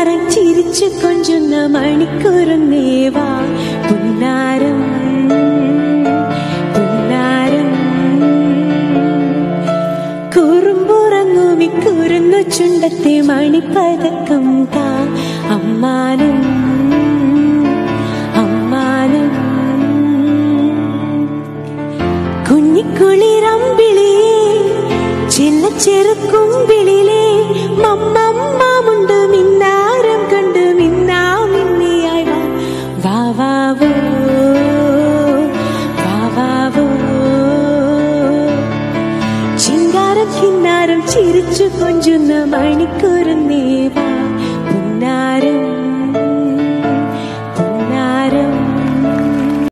കിന്നാരം ചിരിച്ചു കൊഞ്ചുന്ന മണിക്കൂറുന്നേവാ പുന്നാരം പുന്നാരം കുറുമ്പുറങ്ങുമി കുറുന്നു ചുണ്ടത്തെ മണിപ്പതക്കം താ അമ്മാനും അമ്മാനും കുഞ്ഞിക്കുളിരമ്പിളിയേ ചില്ല ചെറുക്കുമ്പിളിലേ മമ്മമ്മുണ്ട് മിന്നാരം കണ്ട് മിന്നാ മിന്നിയായി വാ വാ വാവോ വാവാവോ ചിങ്കാരം കിന്നാരം ചിരിച്ചു കൊഞ്ചുന്ന മണിക്കൂറുന്നേവാ